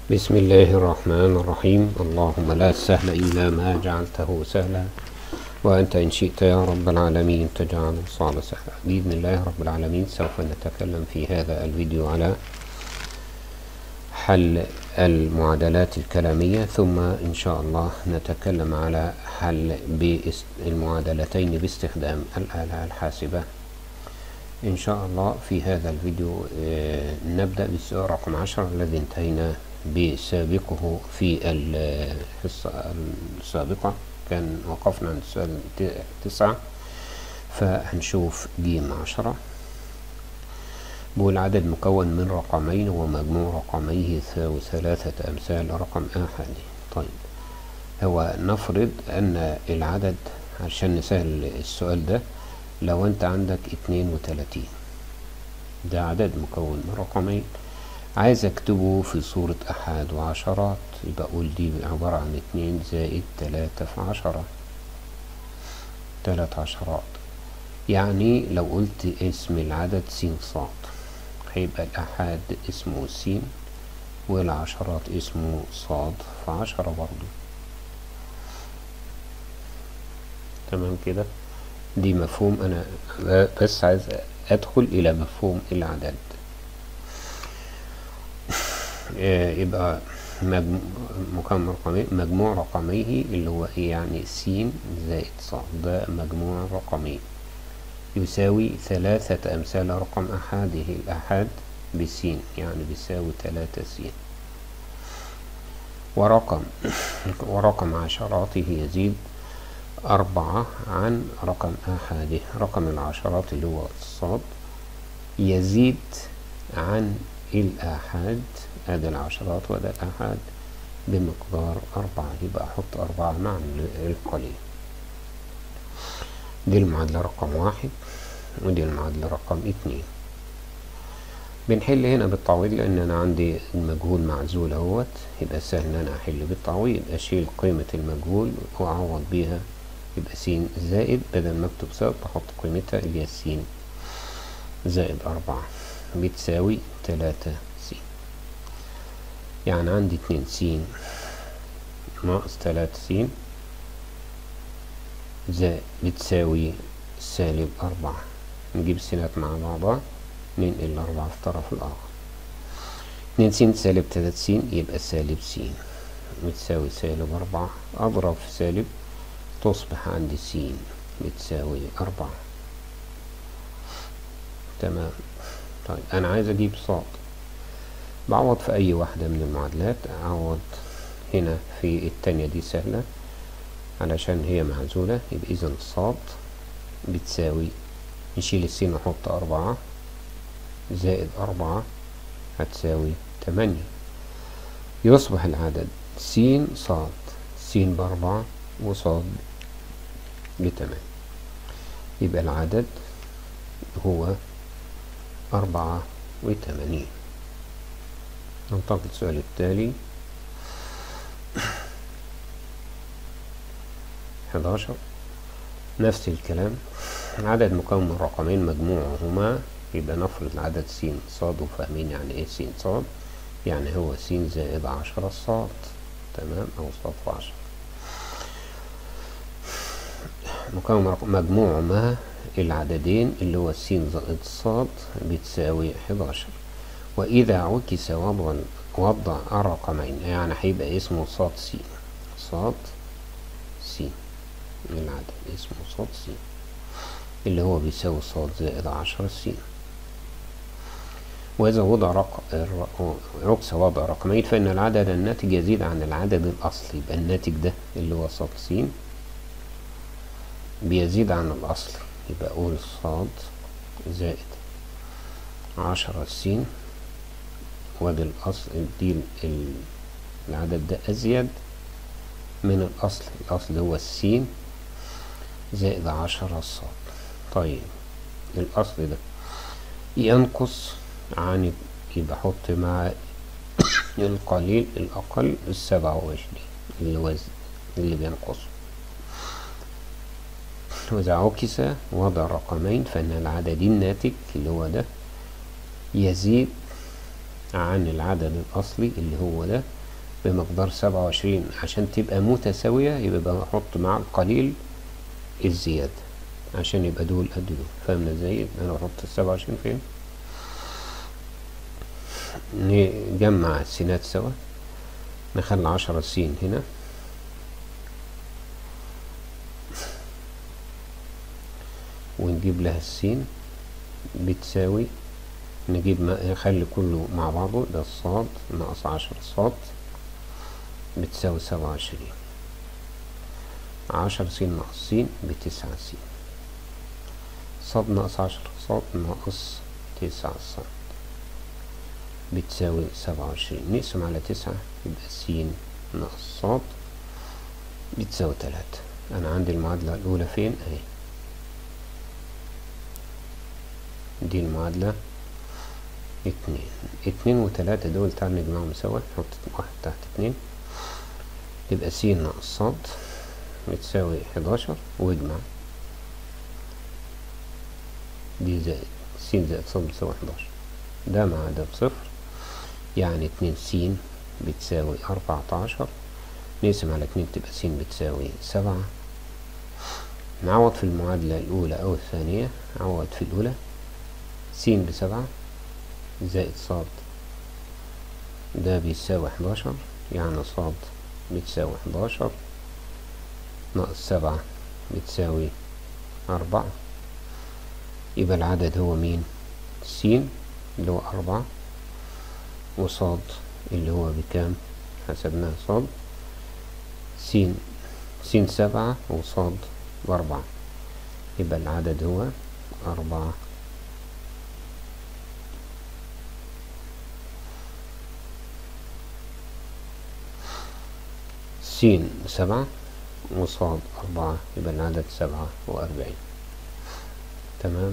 بسم الله الرحمن الرحيم اللهم لا سهل إلا ما جعلته سهلا وأنت إن شئت يا رب العالمين تجعل الصعب سهلا بإذن الله رب العالمين سوف نتكلم في هذا الفيديو على حل المعادلات الكلامية ثم إن شاء الله نتكلم على حل المعادلتين باستخدام الآلة الحاسبة إن شاء الله في هذا الفيديو نبدأ بالسؤال رقم عشر الذي انتهينا بسابقه في الحصة السابقة كان وقفنا عند السؤال تسعة فهنشوف جيم عشرة بقول عدد مكون من رقمين ومجموع رقميه يساوي ثلاثة أمثال رقم آحادي طيب هو نفرض أن العدد عشان نسهل السؤال ده لو أنت عندك اتنين وتلاتين ده عدد مكون من رقمين عايز اكتبه في صورة أحاد وعشرات يبقى أقول دي عبارة عن اتنين زائد تلاتة في عشرة تلات عشرات يعني لو قلت اسم العدد س صاد هيبقى الأحاد اسمه س والعشرات اسمه صاد في عشرة برضو تمام كده دي مفهوم أنا بس عايز أدخل إلى مفهوم العدد يبقى مكون رقمي مجموع رقميه اللي هو ايه يعني س زائد ص ده مجموع رقمي يساوي ثلاثة أمثال رقم أحاده الأحاد بسين يعني بيساوي تلاتة س ورقم ورقم عشراته يزيد أربعة عن رقم أحاده رقم العشرات اللي هو الصاد يزيد عن الآحاد هذا العشرات وده الآحاد بمقدار أربعة يبقى أحط أربعة مع القليل دي المعادلة رقم واحد ودي المعادلة رقم اتنين بنحل هنا بالتعويض لأن أنا عندي المجهول معزول اهوت يبقى سهل إن أنا أحل بالتعويض أشيل قيمة المجهول وأعوض بيها يبقى س زائد بدل ما أكتب صفر بحط قيمتها اللي هي س زائد أربعة بتساوي تلاتة س يعني عندي اتنين س ناقص تلاتة س زائد بتساوي سالب أربعة نجيب السينات مع بعضها ننقل الأربعة في الطرف الآخر اتنين س سالب تلاتة س يبقى سالب س بتساوي سالب أربعة أضرب في سالب تصبح عندي س بتساوي أربعة تمام طيب أنا عايز أجيب صاد بعوض في أي واحدة من المعادلات أعوض هنا في التانية دي سهلة علشان هي معزولة يبقى إذا الصاد بتساوي نشيل السين ونحط أربعة زائد أربعة هتساوي تمانية يصبح العدد س صاد س بأربعة وصاد بتمانية يبقى العدد هو أربعة وثمانين ننتقل السؤال التالي حداشر نفس الكلام عدد مكون من رقمين مجموعهما يبقى نفرض العدد س صاد وفاهمين يعني ايه س صاد يعني هو س زائد عشرة صاد تمام او صاد في عشرة مكون مجموعهما العددين اللي هو س زائد صاد بتساوي حداشر وإذا عكس وضع وضع الرقمين يعني هيبقى اسمه صاد س صاد س العدد اسمه صاد س اللي هو بيساوي صاد زائد عشرة س وإذا وضع رق... عكس وضع رقمين فإن العدد الناتج يزيد عن العدد الأصلي يبقى الناتج ده اللي هو صاد س بيزيد عن الأصل يبقى أقول صاد زائد عشرة س وادي الأصل دي العدد ده أزيد من الأصل الأصل هو السين زائد عشرة صاد طيب الأصل ده ينقص عن يبقى أحط مع القليل الأقل السبعة وعشرين اللي هو اللي بينقصه وإذا عكس وضع رقمين فإن العدد الناتج اللي هو ده يزيد عن العدد الأصلي اللي هو ده بمقدار سبعة وعشرين عشان تبقى متساوية يبقى بحط مع القليل الزيادة عشان يبقى دول قد دول فاهمنا ازاي انا بحط السبعة وعشرين فين نجمع السينات سوا نخلي عشرة سين هنا ونجيب لها السين بتساوي نجيب نخلي كله مع بعضه ده الصاد ناقص عشرة صاد بتساوي سبعة وعشرين عشر سين ناقص سين بتسعة سين صاد ناقص عشرة صاد ناقص تسعة صاد بتساوي سبعة وعشرين نقسم على تسعة يبقى سين ناقص صاد بتساوي تلاتة أنا عندي المعادلة الأولى فين أهي دي المعادلة اتنين اتنين وتلاتة دول تعال نجمعهم سوا نحط واحد تحت اتنين يبقى س ناقص ص بتساوي حداشر واجمع دي زائد س زائد ص بتساوي حداشر ده مع ده بصفر يعني اتنين س بتساوي أربعتاشر نقسم على اتنين تبقى س بتساوي سبعة نعوض في المعادلة الأولى أو الثانية عوض في الأولى س بسبعة زائد صاد ده بيساوي حداشر يعني صاد بتساوي حداشر ناقص سبعة بتساوي أربعة يبقى العدد هو مين س اللي هو أربعة وصاد اللي هو بكام حسبناه صاد س س سبعة وصاد بأربعة يبقى العدد هو أربعة س سبعة وصاد أربعة يبقى العدد سبعة وأربعين تمام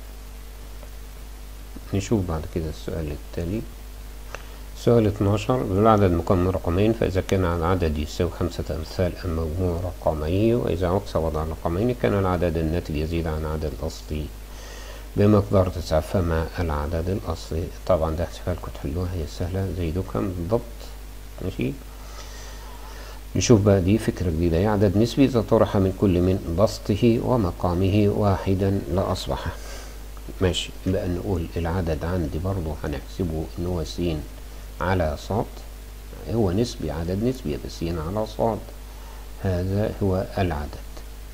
نشوف بعد كده السؤال التالي سؤال 12 بيقول عدد مكون من رقمين فإذا كان العدد يساوي خمسة أمثال المجموع رقميه وإذا عكس وضع الرقمين كان العدد الناتج يزيد عن العدد الأصلي بمقدار تسعة فما العدد الأصلي طبعا ده احتفالكم تحلوها هي سهلة زي دوكم بالضبط ماشي نشوف بقى دي فكرة جديدة هي عدد نسبي إذا طرح من كل من بسطه ومقامه واحدا لأصبح ماشي بقى نقول العدد عندي برضو هنحسبه إن هو س على صاد هو نسبي عدد نسبي بس س على صاد هذا هو العدد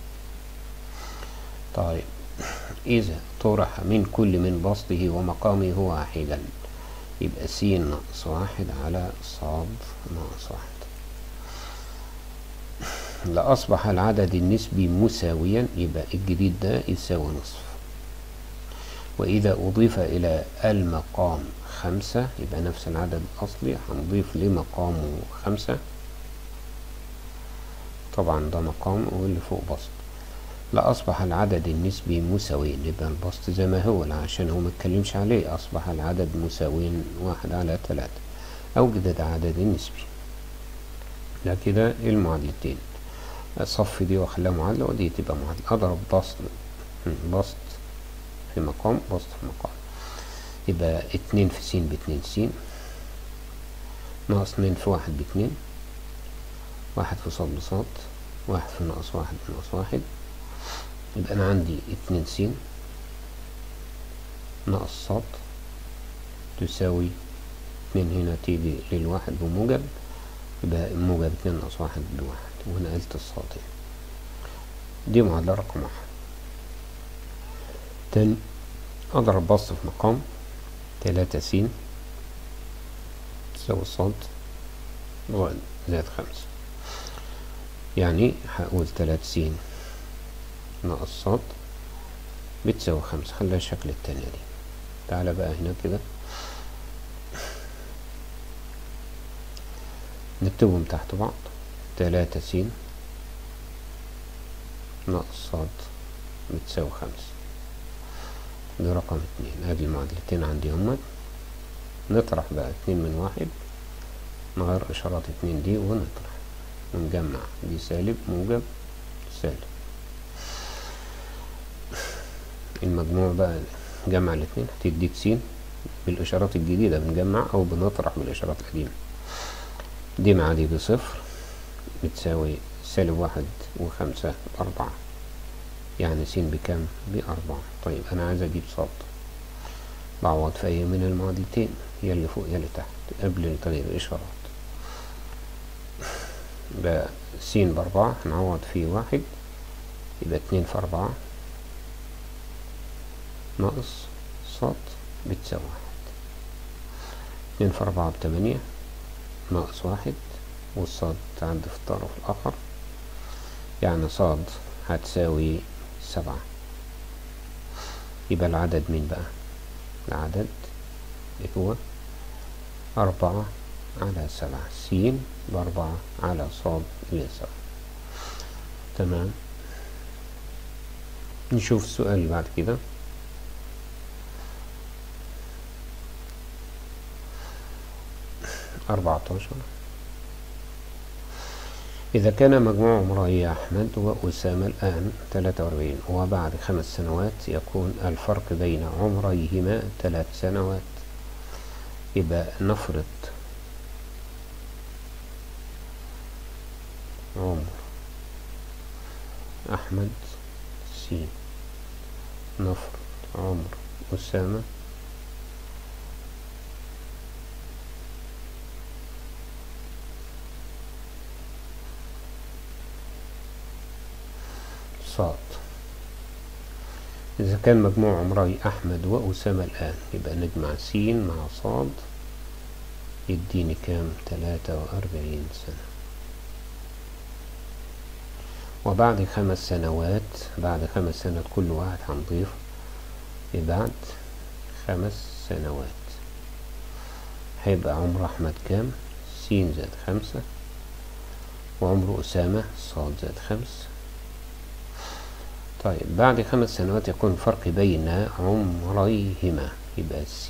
طيب إذا طرح من كل من بسطه ومقامه واحدا يبقى س ناقص واحد على صاد ناقص واحد لأصبح العدد النسبي مساويا يبقى الجديد ده يساوي نصف وإذا أضيف إلى المقام خمسة يبقى نفس العدد الأصلي هنضيف لمقامه خمسة طبعا ده مقام واللي فوق بسط لأصبح العدد النسبي مساويا يبقى البسط زي ما هو عشان هو متكلمش عليه أصبح العدد مساويا واحد على تلاتة أوجد العدد النسبي ده كده المعادلتين صف دي واخليها معادلة ودي تبقى معادلة اضرب بسط بسط في مقام بسط في مقام يبقى اتنين في س باتنين س ناقص اتنين في واحد باتنين واحد في صاد بصاد واحد في ناقص واحد بناقص واحد يبقى انا عندي اتنين س ناقص صاد تساوي اتنين هنا تيجي للواحد بموجب يبقى موجب اتنين ناقص واحد بواحد ونقلت الصاد دي معادلة رقم واحد تاني اضرب بسط في مقام تلاتة س تساوي صاد زائد خمسة يعني هقول تلاتة س ناقص صاد بتساوي خمسة خليها الشكل التانية دي تعالى بقى هنا كده نكتبهم تحت بعض تلاتة س ناقص صاد بتساوي خمسة ده رقم اتنين ادي المعادلتين عندي هما نطرح بقى اتنين من واحد نغير اشارات اتنين دي ونطرح ونجمع دي سالب موجب سالب المجموع بقى جمع الاتنين هتديك س بالاشارات الجديدة بنجمع او بنطرح بالاشارات القديمة دي مع دي بصفر بتساوي سالب واحد وخمسة أربعة يعني س بكم بأربعة طيب أنا عايز أجيب صاد بعوض في أي من المعادلتين يا اللي فوق يا اللي تحت قبل تغيير الإشارات يبقى س بأربعة هنعوض فيه واحد يبقى اتنين في أربعة ناقص صاد بتساوي واحد اتنين في أربعة بتمانية ناقص واحد والصاد تعد في الطرف الآخر يعني صاد هتساوي سبعة يبقى العدد مين بقى العدد اللي هو أربعة على سبعة س بأربعة على صاد اللي هي سبعة تمام نشوف السؤال اللي بعد كده أربعتاشر إذا كان مجموع عمري أحمد وأسامة الآن 43 وبعد خمس سنوات يكون الفرق بين عمريهما ثلاث سنوات يبقى نفرض عمر أحمد س نفرض عمر أسامة صاد إذا كان مجموع عمري أحمد وأسامة الآن يبقى نجمع س مع صاد يديني كام تلاتة وأربعين سنة وبعد خمس سنوات بعد خمس سنوات كل واحد هنضيف بعد خمس سنوات هيبقى عمر أحمد كام س زائد خمسة وعمر أسامة صاد زائد خمسة طيب بعد خمس سنوات يكون الفرق بين عمريهما يبقى س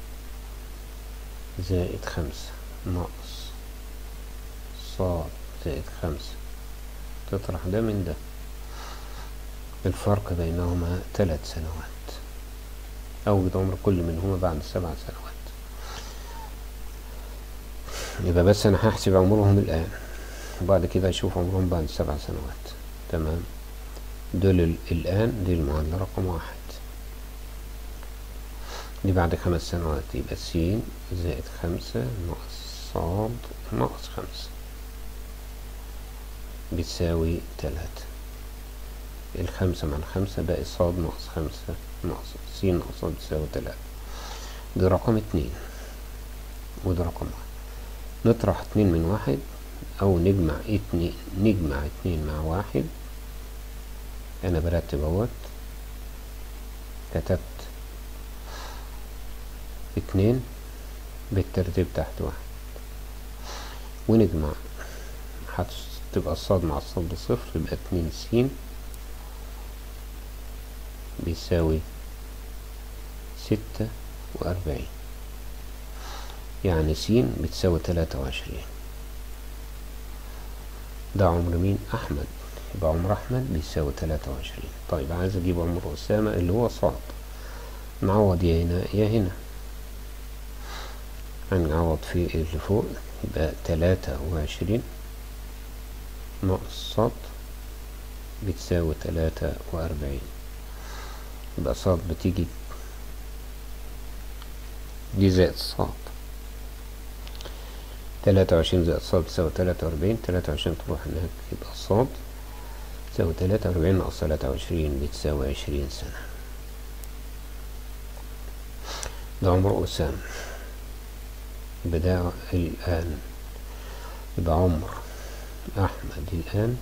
زائد خمسة ناقص صاد زائد خمسة تطرح ده من ده الفرق بينهما ثلاث سنوات أوجد عمر كل منهما بعد سبع سنوات يبقى بس أنا هحسب عمرهم الآن وبعد كده أشوف عمرهم بعد سبع سنوات تمام دول الآن دي المعادلة رقم واحد دي بعد خمس سنوات يبقى س زائد خمسة ناقص صاد ناقص خمسة بتساوي تلاتة الخمسة مع الخمسة باقي صاد ناقص خمسة ناقص س ناقص صاد بتساوي تلاتة دي رقم اتنين وده رقم واحد نطرح اتنين من واحد أو نجمع اتنين نجمع اتنين مع واحد انا برتب اهوت كتبت اتنين بالترتيب تحت واحد ونجمع هتبقى الصاد مع الصاد بصفر يبقى اتنين س بيساوي ستة وأربعين يعني س بتساوي تلاتة وعشرين ده عمر مين أحمد يبقى عمر أحمد بيساوي تلاتة وعشرين طيب عايز أجيب عمر أسامة اللي هو صاد نعوض يا هنا يا هنا هنعوض في اللي فوق يبقى تلاتة وعشرين ناقص صاد بتساوي تلاتة وأربعين يبقى صاد بتيجي دي زائد صاد تلاتة وعشرين زائد صاد بتساوي تلاتة وأربعين تلاتة وعشرين تروح هناك يبقى صاد تساوي تلاتة وأربعين ناقص تلاتة وعشرين بتساوي عشرين سنة ده عمر أسامة يبقى ده الآن يبقى عمر أحمد الآن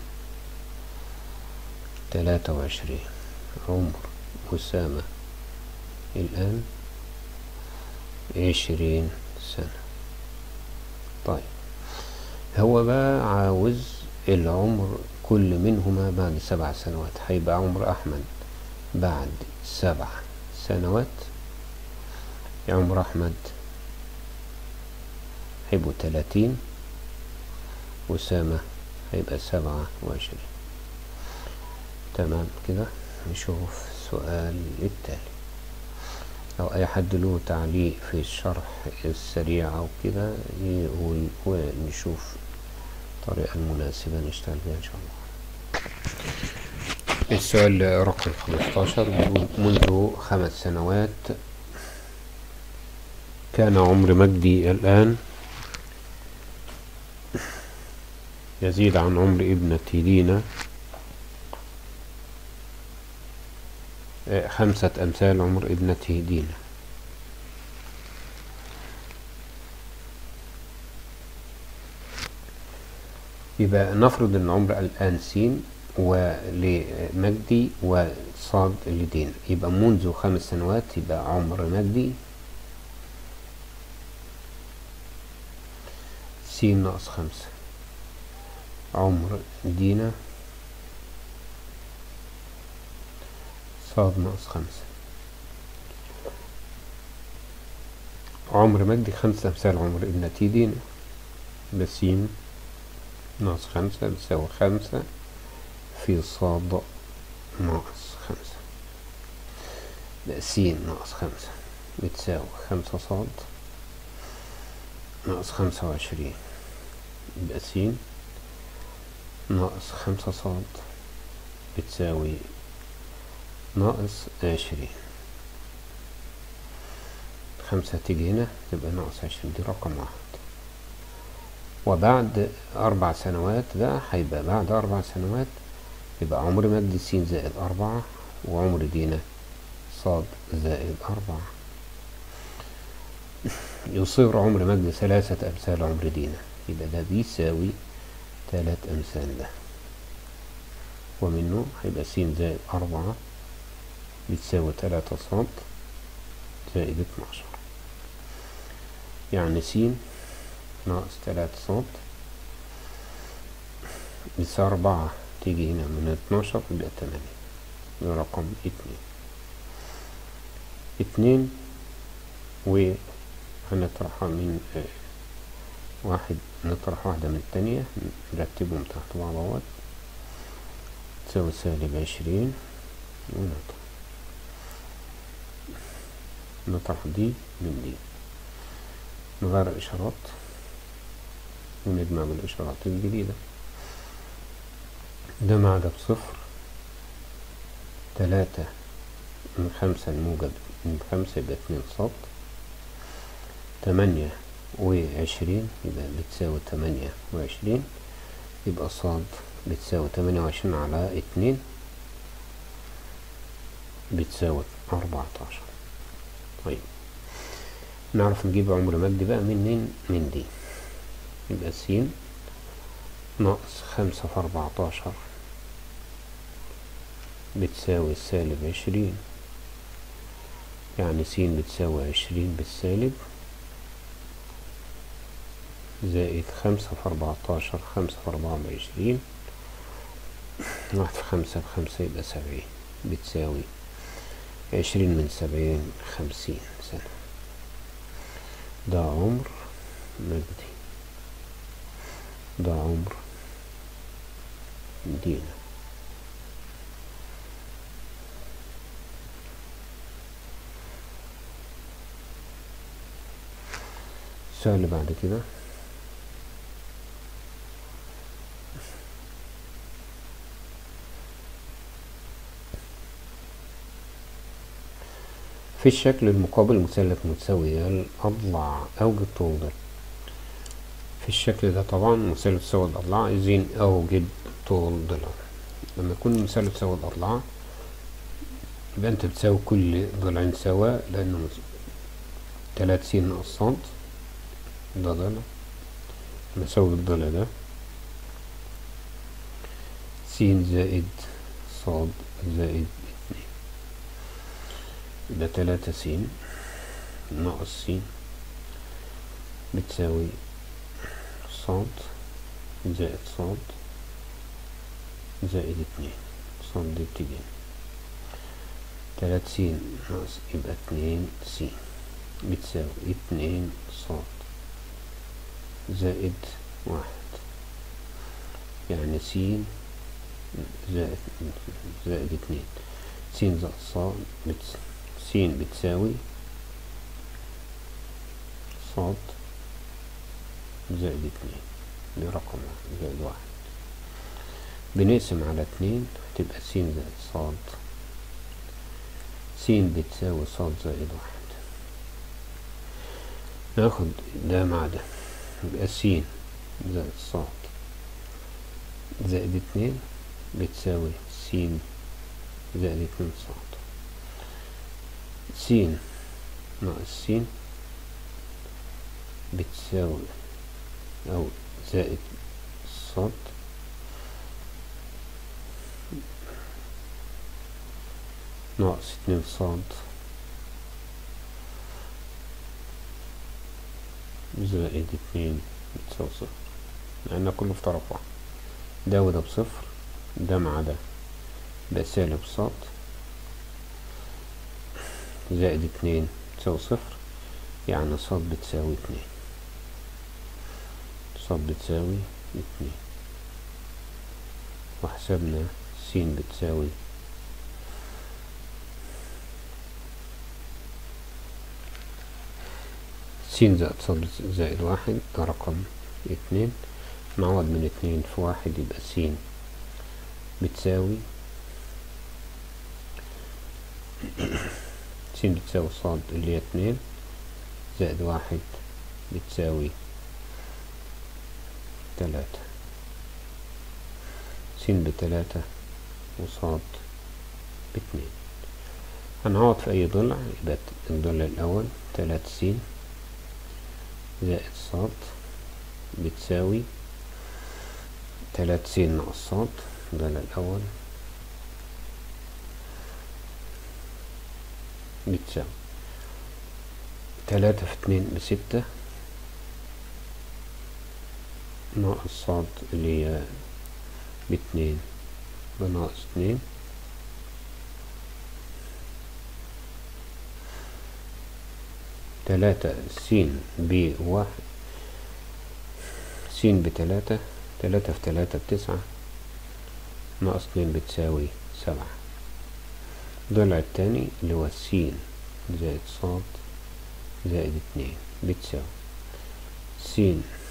تلاتة وعشرين عمر أسامة الآن عشرين سنة طيب هو بقى عاوز العمر كل منهما بعد سبع سنوات هيبقى عمر أحمد بعد سبع سنوات عمر أحمد هيبقوا تلاتين أسامة هيبقى سبعة وعشرين تمام كده نشوف السؤال التالي لو أي حد له تعليق في الشرح السريع أو كده يقول ونشوف الطريقة المناسبة نشتغل بيها إن شاء الله السؤال رقم 15 بيقول منذ خمس سنوات كان عمر مجدي الآن يزيد عن عمر ابنتي دينا خمسة أمثال عمر ابنته دينا يبقى نفرض ان عمر الآن سين ولمجدي وصاد لدينا يبقى منذ خمس سنوات يبقى عمر مجدي سين ناقص خمسة عمر دينا صاد ناقص خمسة عمر مجدي خمسة أمثال عمر ابنتي دينا بسين ناقص خمسة بتساوي خمسة في صاد ناقص خمسة بقى س ناقص خمسة بتساوي خمسة صاد ناقص خمسة وعشرين يبقى س ناقص خمسة صاد بتساوي ناقص عشرين خمسة تيجي هنا تبقى ناقص عشرين دي رقم واحد وبعد أربع سنوات ده هيبقى بعد أربع سنوات يبقى عمر مجد س زائد أربعة وعمر دينا صاد زائد أربعة يصير عمر مجد ثلاثة أمثال عمر دينا يبقى ده بيساوي تلات أمثال ده ومنه هيبقى س زائد أربعة بتساوي تلاتة صاد زائد اتناشر يعني س ناقص تلاتة صاد بتساوي أربعة تيجي هنا من اتناشر يبقى تمانية ده رقم اتنين اتنين وهنطرحها من اه واحد نطرح واحدة من التانية نرتبهم تحت بعض اهوت تساوي سالب عشرين ونطرح نطرح دي من دي نغير الإشارات ونجمع بالإشارات الجديدة ده مع ده بصفر تلاتة من خمسة الموجب من خمسة يبقى اتنين صاد تمانية وعشرين يبقى بتساوي تمانية وعشرين يبقى صاد بتساوي تمانية وعشرين على اتنين بتساوي أربعتاشر طيب نعرف نجيب عمر مجدي بقى منين من دي يبقى س ناقص خمسة في أربعتاشر بتساوي سالب عشرين يعني س بتساوي عشرين بالسالب زائد خمسة في أربعتاشر خمسة في أربعة بعشرين واحد في خمسة بخمسة يبقى سبعين بتساوي عشرين من سبعين خمسين سنة ده عمر مجدي ده عمر دينا السؤال اللي بعد كده في الشكل المقابل مثلث متساوي الأضلاع أوجد طول ضلع في الشكل ده طبعا مثلث سوى الأضلاع عايزين أوجد طول ضلع لما يكون مثلث سوى الأضلاع يبقى أنت بتساوي كل ضلعين سوا لأنه تلات س ناقص صاد ده ضلع نساوي الضلع ده س زائد صاد زائد اتنين يبقى تلاتة س ناقص س بتساوي صاد زائد صاد زائد اتنين صاد دي بتيجي تلات س ناقص يبقى اتنين س بتساوي اتنين صاد زائد واحد يعني س زائد زائد اتنين س زائد صاد بتس س بتساوي صاد زائد اتنين دي رقم واحد زائد واحد بنقسم على اتنين هتبقى س زائد صاد س بتساوي صاد زائد واحد ناخد ده مع ده يبقى س زائد صاد زائد اتنين بتساوي س زائد اتنين صاد س ناقص س بتساوي أو زائد صاد ناقص اتنين صاد زائد اتنين بتساوي صفر لأن كله في طرف واحد ده وده بصفر ده مع ده ده سالب صاد زائد اتنين تساوي صفر يعني صاد بتساوي اتنين صاد بتساوي اتنين وحسبنا س بتساوي س زائد صاد زائد واحد ده رقم اتنين نعوض من اتنين في واحد يبقى س بتساوي س بتساوي صاد اللي هي اتنين زائد واحد بتساوي تلاتة س بتلاتة وصاد باتنين هنعوض في أي ضلع يبقى الضلع الأول تلاتة س زائد صاد بتساوي تلاتة س ناقص صاد الضلع الأول بتساوي تلاتة في اتنين بستة ناقص صاد اللي هي باتنين بناقص اتنين تلاتة س بواحد س بتلاتة تلاتة في تلاتة بتسعة ناقص اتنين بتساوي سبعة الضلع التاني اللي هو س زائد صاد زائد اتنين بتساوي س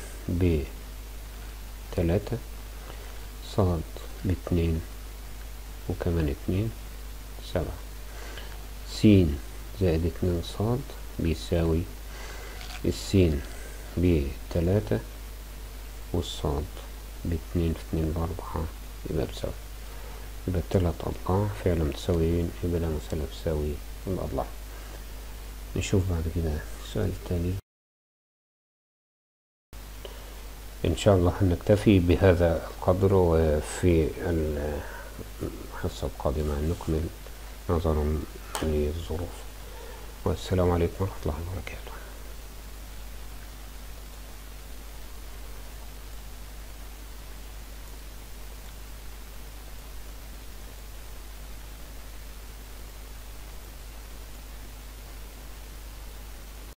بتلاتة صاد باتنين وكمان اتنين سبعة س زائد اتنين صاد بيساوي السين بتلاتة والصاد باتنين في اتنين بأربعة يبقى بسبعة يبقى التلات أضلاع فعلا متساويين يبقى ده مثلث تساوي الأضلاع نشوف بعد كده السؤال التاني إن شاء الله هنكتفي بهذا القدر وفي الحصة القادمة نكمل نظرا للظروف والسلام عليكم ورحمة الله وبركاته